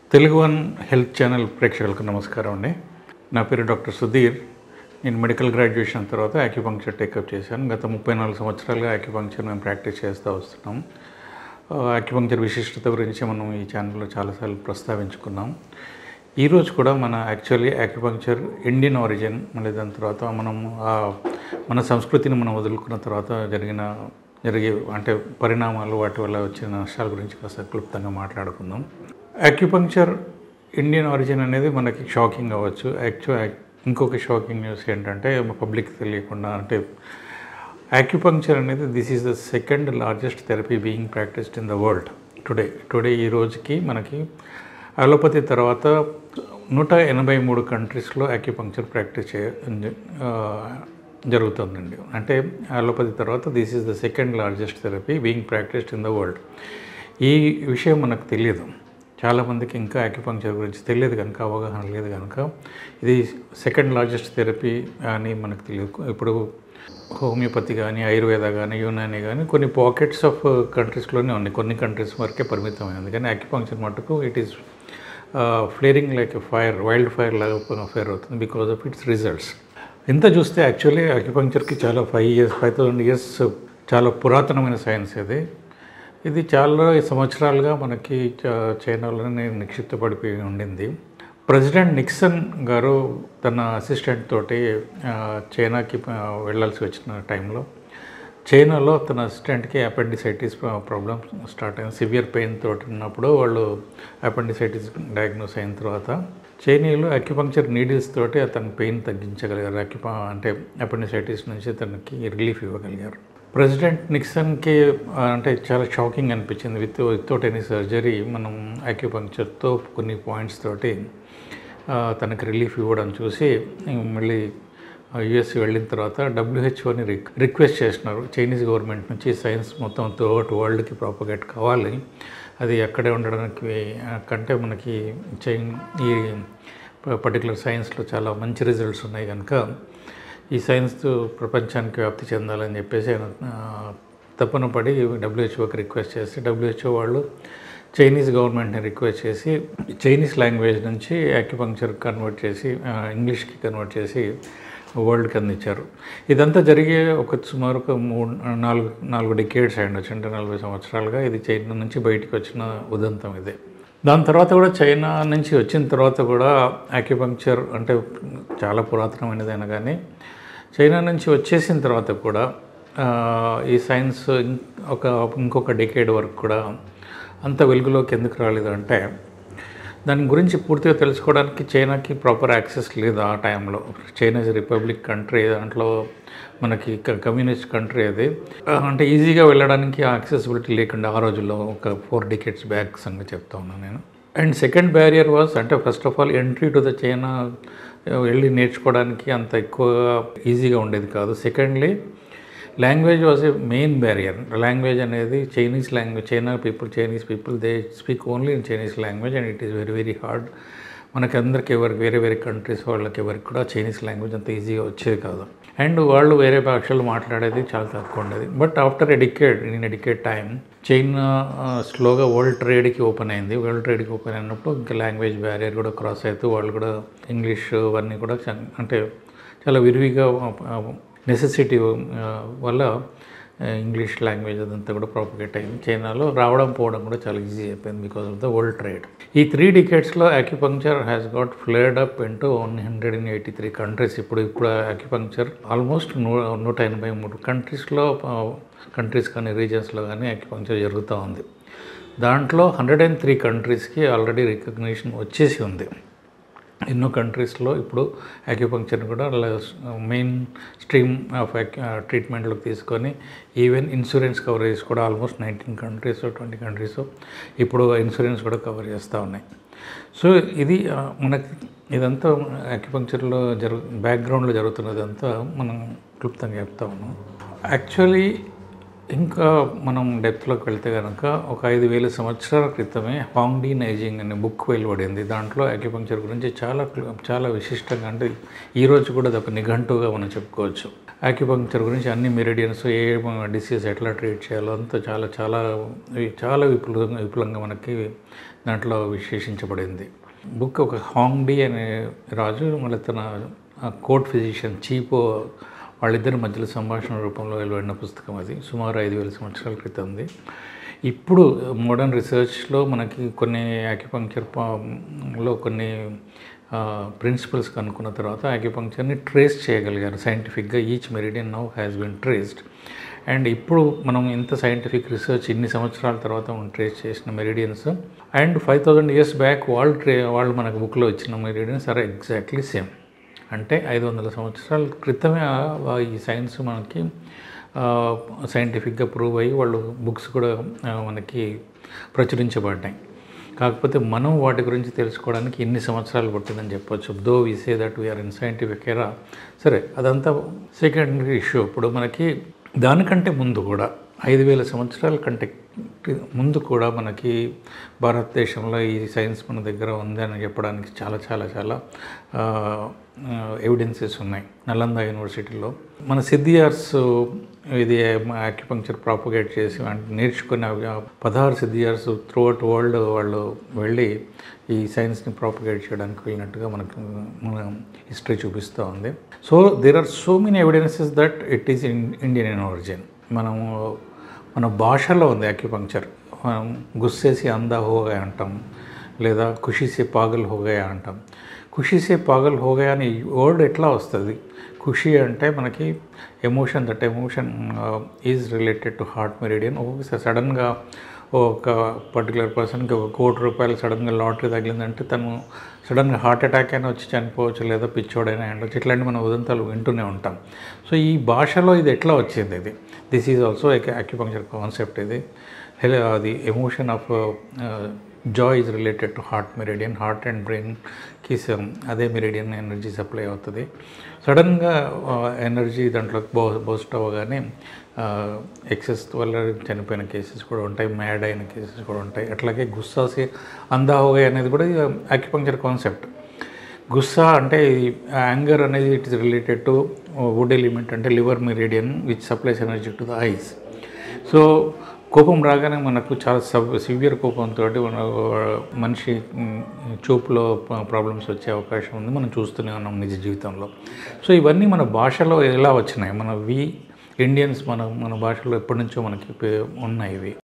Telugu one health channel ప్రేక్షకులకు నమస్కారం అండి నా పేరు డాక్టర్ సుధీర్ నేను మెడికల్ గ్రాడ్యుయేషన్ తర్వాత యాక్యుపంక్చర్ టేకప్ చేశాను గత ముప్పై నాలుగు సంవత్సరాలుగా యాక్యుపంక్చర్ మేము ప్రాక్టీస్ చేస్తూ వస్తున్నాం యాక్యుపంక్చర్ విశిష్టత గురించి మనం ఈ ఛానల్లో చాలాసార్లు ప్రస్తావించుకున్నాం ఈరోజు కూడా మన యాక్చువల్లీ యాక్యుపంక్చర్ ఇండియన్ ఆరిజిన్ మళ్ళీ దాని తర్వాత మనం ఆ మన సంస్కృతిని మనం వదులుకున్న తర్వాత జరిగిన జరిగే అంటే పరిణామాలు వాటి వల్ల వచ్చిన నష్టాల గురించి కాస్త క్లుప్తంగా మాట్లాడుకుందాం యాక్యుపంక్చర్ ఇండియన్ ఆరిజిన్ అనేది మనకి షాకింగ్ అవ్వచ్చు యాక్చువల్ ఇంకొక షాకింగ్ న్యూస్ ఏంటంటే పబ్లిక్ తెలియకుండా అంటే యాక్యుపంక్చర్ అనేది this is the second largest therapy being practised in the world today today ఈ రోజుకి మనకి అలోపతి తర్వాత నూట ఎనభై మూడు కంట్రీస్లో యాక్యుపంక్చర్ ప్రాక్టీస్ చే ఆ, జరుగుతుందండి అంటే అలోపతి తర్వాత this is the second largest therapy being practised in the world ఈ విషయం మనకు తెలియదు చాలామందికి ఇంకా యాక్యుపంక్చర్ గురించి తెలియదు కనుక అవగాహన లేదు కనుక ఇది సెకండ్ లార్జెస్ట్ థెరపీ అని మనకు తెలియదు ఇప్పుడు హోమియోపతి కానీ ఆయుర్వేద కానీ యునాని కానీ కొన్ని పాకెట్స్ ఆఫ్ కంట్రీస్లోనే ఉన్నాయి కొన్ని కంట్రీస్ వరకే పరిమితమైంది కానీ యాక్యుపంక్చర్ మటుకు it is flaring like fire wild fire లాగా ఫైర్ అవుతుంది బికాస్ ఆఫ్ ఇట్స్ రిజల్ట్స్ ఇంత చూస్తే యాక్చువల్లీ అక్యుపంక్చర్కి చాలా five years five thousand years చాలా పురాతనమైన సైన్స్ ఇది ఇది చాలా సంవత్సరాలుగా మనకి చ- చైనాలోనే నిక్షిప్తపడిపోయి ఉండింది ప్రెసిడెంట్ నిక్సన్ గారు తన అసిస్టెంట్ తోటి ఆ, చైనాకి ఆ, వెళ్ళాల్సి వచ్చిన టైంలో చైనాలో తన అసిస్టెంట్కి అపెండిసైటిస్ ప్రాబ్లమ్ స్టార్ట్ అయింది సివియర్ పెయిన్ తోటి ఉన్నప్పుడు వాళ్ళు అపెండిసైటిస్ డయాగ్నోస్ అయిన తర్వాత చైనీయులు అక్యుపంక్చర్ నీడిల్స్ తోటి అతని పెయిన్ తగ్గించగలిగారు అక్యుప అంటే అపెండిసైటిస్ నుంచి తనకి రిలీఫ్ ఇవ్వగలిగారు ప్రెసిడెంట్ నిక్సన్కి ఆ, అంటే చాలా షాకింగ్ అనిపించింది విత్ వితౌట్ ఎనీ సర్జరీ మనం అక్యుపంక్చర్తో కొన్ని పాయింట్స్ తోటి ఆ, తనకి రిలీఫ్ ఇవ్వడం చూసి ఇంక మళ్ళీ యుఎస్ వెళ్ళిన తర్వాత డబ్ల్యూహెచ్ఓని రిక్ రిక్వెస్ట్ చేసినారు చైనీస్ గవర్నమెంట్ నుంచి సైన్స్ మొత్తం త్రూఅవుట్ వరల్డ్కి ప్రాపగేట్ కావాలి అది అక్కడే ఉండడానికి ఆ, కంటే మనకి చైన్ ఈ పర్టికులర్ సైన్స్లో చాలా మంచి రిజల్ట్స్ ఉన్నాయి కనుక ఈ సైన్స్ ప్రపంచానికి వ్యాప్తి చెందాలని చెప్పేసి ఆయన ఆ, తపన పడి డబ్ల్యూహెచ్ఓకి రిక్వెస్ట్ చేసి డబ్ల్యూహెచ్ఓ వాళ్ళు చైనీస్ గవర్నమెంట్ని రిక్వెస్ట్ చేసి చైనీస్ లాంగ్వేజ్ నుంచి యాక్యుపంక్చర్ కన్వర్ట్ చేసి ఆ, ఇంగ్లీష్కి కన్వర్ట్ చేసి వరల్డ్కి అందించారు ఇదంతా జరిగే ఒక సుమారు ఒక మూడు నాలుగు నాలుగు డికేడ్స్ అయ్యండొచ్చు అంటే నలభై సంవత్సరాలుగా ఇది చైనా నుంచి బయటికి వచ్చిన ఉదంతం ఇదే దాని తర్వాత కూడా చైనా నుంచి వచ్చిన తర్వాత కూడా యాక్యుపంక్చర్ అంటే చాలా పురాతనమైనదైనా కానీ చైనా నుంచి వచ్చేసిన తర్వాత కూడా ఆ, ఈ సైన్స్ ఇం- ఒక ఇంకొక డికేడ్ వరకు కూడా అంత వెలుగులోకి ఎందుకు రాలేదు అంటే దాని గురించి పూర్తిగా తెలుసుకోవడానికి చైనాకి ప్రాపర్ యాక్సెస్ లేదు ఆ టైంలో చైనా ఇస్ రిపబ్లిక్ కంట్రీ దాంట్లో మనకి క- కమ్యూనిస్ట్ కంట్రీ అది ఆ, అంటే ఈజీగా వెళ్ళడానికి యాక్సెసిబిలిటీ లేకుండా ఆ రోజుల్లో ఒక ఫోర్ డికెట్స్ బ్యాక్ సంగతి చెప్తా ఉన్నాను నేను అండ్ సెకండ్ బ్యారియర్ వాస్ అంటే first of all entry to the China వెళ్ళి నేర్చుకోవడానికి అంత ఎక్కువ ఈజీగా ఉండేది కాదు secondly language was a main barrier language అనేది Chinese language China people Chinese people they speak only in Chinese language and it is very very hard మనకి అందరికి ఎవరికి వేరే వేరే కంట్రీస్ వాళ్ళకి ఎవరికి కూడా చైనీస్ లాంగ్వేజ్ అంత ఈజీగా వచ్చేది కాదు అండ్ వాళ్ళు వేరే భాషలు మాట్లాడేది చాలా తక్కువ ఉండేది but after a decade in a decade time China స్లోగా వరల్డ్ ట్రేడ్కి ఓపెన్ అయింది వరల్డ్ ట్రేడ్కి ఓపెన్ అయినప్పుడు ఇంకా లాంగ్వేజ్ బ్యారియర్ కూడా క్రాస్ అవుతూ వాళ్ళు కూడా ఇంగ్లీష్ అవన్నీ కూడా చా- అంటే చాలా విరివిగా నెసెసిటీ వల్ల ఆ, ఇంగ్లీష్ లాంగ్వేజ్ అదంతా కూడా ప్రాపగేట్ అయింది చైనాలో రావడం పోవడం కూడా చాలా ఈజీ అయిపోయింది because of the world trade ఈ త్రీ డికేట్స్లో acupuncture has got flared up into one hundred and eighty three countries ఇప్పుడు ఇప్పుడు యాక్యుపంక్చర్ ఆల్మోస్ట్ నూ నూట ఎనభై మూడు కంట్రీస్లో కంట్రీస్ కానీ రీజన్స్లో కానీ యాక్యుపంక్చర్ జరుగుతూ ఉంది దాంట్లో హండ్రెడ్ అండ్ త్రీ కంట్రీస్కి ఆల్రెడీ రికగ్నిషన్ వచ్చేసి ఉంది ఎన్నో కంట్రీస్లో ఇప్పుడు యాక్యుపంక్చర్ని కూడా మెయిన్ స్ట్రీమ్ ఆఫ్ ట్రీట్మెంట్లోకి తీసుకొని ఈవెన్ ఇన్సూరెన్స్ కవరేజ్ కూడా almost nineteen countries twenty countries ఇప్పుడు ఇన్సూరెన్స్ కూడా కవర్ చేస్తూ ఉన్నాయి సో ఇది ఆ, మనకి ఇదంతా యాక్యుపంక్చర్లో జరుగు బ్యాక్గ్రౌండ్లో జరుగుతున్నదంతా మనం క్లుప్తంగా చెప్తా ఉన్నాం యాక్చువల్లీ ఇంకా మనం డెప్త్లోకి వెళ్తే కనుక ఒక ఐదు వేల సంవత్సరాల క్రితమే హాంగ్డీ నైజింగ్ అనే బుక్ వెలువడింది దాంట్లో అక్యుపంక్చర్ గురించి చాలా క్లు- చాలా విశిష్టంగా అంటే ఈ రోజు కూడా అది ఒక నిఘంటువుగా మనం చెప్పుకోవచ్చు అక్యుపంక్చర్ గురించి అన్ని మెరిడియన్స్ ఏ డిసీజ్ ఎట్లా ట్రీట్ చేయాలో అంతా చాలా చాలా చాలా విపులంగా విపులంగా మనకి దాంట్లో విశేషించబడింది బుక్ ఒక హాంగ్డీ అనే రాజు మళ్ళీ తన కోర్ట్ ఫిజిషియన్ చీపో వాళ్ళిద్దరి మధ్యలో సంభాషణ రూపంలో వెలువడిన పుస్తకం అది సుమారు ఐదు వేల సంవత్సరాల క్రితంది ఇప్పుడు మోడర్న్ రీసెర్చ్లో మనకి కొన్ని యాక్యుపంక్చర్ లో కొన్ని ప్రిన్సిపల్స్ కనుక్కున్న తర్వాత యాక్యుపంక్చర్ని ట్రేస్ చేయగలిగారు సైంటిఫిక్గా each meridian now has been traced and ఇప్పుడు మనం ఇంత సైంటిఫిక్ రీసెర్చ్ ఇన్ని సంవత్సరాల తర్వాత మనం ట్రేస్ చేసిన meridians and five thousand years back వాళ్ళు ట్రే వాళ్ళు మనకు బుక్లో ఇచ్చిన మెరిడియన్స్ ఆర్ ఎగ్జాక్ట్లీ సేమ్ అంటే ఐదు వందల సంవత్సరాల క్రితమే ఆ- ఆ ఈ సైన్స్ మనకి సైంటిఫిక్గా ప్రూవ్ అయ్యి వాళ్ళు బుక్స్ కూడా ఆ, మనకి ప్రచురించబడ్డాయి కాకపోతే మనం వాటి గురించి తెలుసుకోవడానికి ఎన్ని సంవత్సరాలు పట్టిందని చెప్పొచ్చు though we say that we're in scientific era సరే అదంతా సెకండరీ ఇష్యూ ఇప్పుడు మనకి దానికంటే ముందు కూడా ఐదు వేల సంవత్సరాల కంటే ముందు కూడా మనకి భారతదేశంలో ఈ సైన్స్ మన దగ్గర ఉంది అని చెప్పడానికి చాలా చాలా చాలా ఎవిడెన్సెస్ ఉన్నాయి నలంద యూనివర్సిటీలో మన సిద్ధియార్స్ ఇది యాక్యుపంక్చర్ ప్రాపగేట్ చేసి అంటే నేర్చుకున్న పదహారు సిద్ధియార్స్ త్రూ అవుట్ వరల్డ్ వాళ్ళు వెళ్ళి ఈ సైన్స్ని ప్రాపగేట్ చేయడానికి వెళ్ళినట్టుగా మనకు మన హిస్టరీ చూపిస్తూ ఉంది so there are so many evidences that it is in Indian in origin మనము మన భాషలో ఉంది అక్యుపంక్చర్ మనం గుస్సేసి అందా హోగా అంటాం లేదా ఖుషీసే పాగల్ హోగయా అంటాం ఖుషీసే పాగల్ హోగయా అని వర్డ్ ఎట్లా వస్తుంది ఖుషి అంటే మనకి emotion that emotion is related to heart meridian ఒక్కొక్కసారి సడన్గా ఒక పర్టికులర్ పర్సన్కి ఒక కోటి రూపాయలు సడన్గా లాటరీ తగిలిందంటే తను సడన్గా హార్ట్ అటాక్ అయినా వచ్చి చనిపోవచ్చు లేదా పిచ్చోడైనా ఉండొచ్చు ఇట్లాంటి మన ఉదంతాలు వింటూనే ఉంటాం సో ఈ భాషలో ఇది ఎట్లా వచ్చింది ఇది this is also acupuncture concept ఇది హెల- అది emotion of joy is related to heart meridian heart and బ్రెయిన్కి అదే మెరిడియన్ ఎనర్జీ సప్లై అవుతుంది సడన్గా ఎనర్జీ దాంట్లో బో బోస్ట్ అవ్వగానే ఎక్సెస్ వల్ల చనిపోయిన కేసెస్ కూడా ఉంటాయి మ్యాడ్ అయిన కేసెస్ కూడా ఉంటాయి అట్లాగే గుస్సాసి అందాహోగా అనేది కూడా అక్యుపంక్చర్ కాన్సెప్ట్ గుస్సా అంటే యాంగర్ అనేది it is related to wood element అంటే liver meridian which supplies energy to the eyes so కోపం రాగానే మనకు చాలా సబ్ సివియర్ కోపంతో మన మనిషి మ్, చూపులో ప్రాబ్లమ్స్ వచ్చే అవకాశం ఉంది మనం చూస్తూనే ఉన్నాం నిజ జీవితంలో సో ఇవన్నీ మన భాషలో ఎలా వచ్చినాయి మన వి ఇండియన్స్ మన మన భాషలో ఎప్పటి నుంచో మనకి పే- ఉన్నాయి ఇవి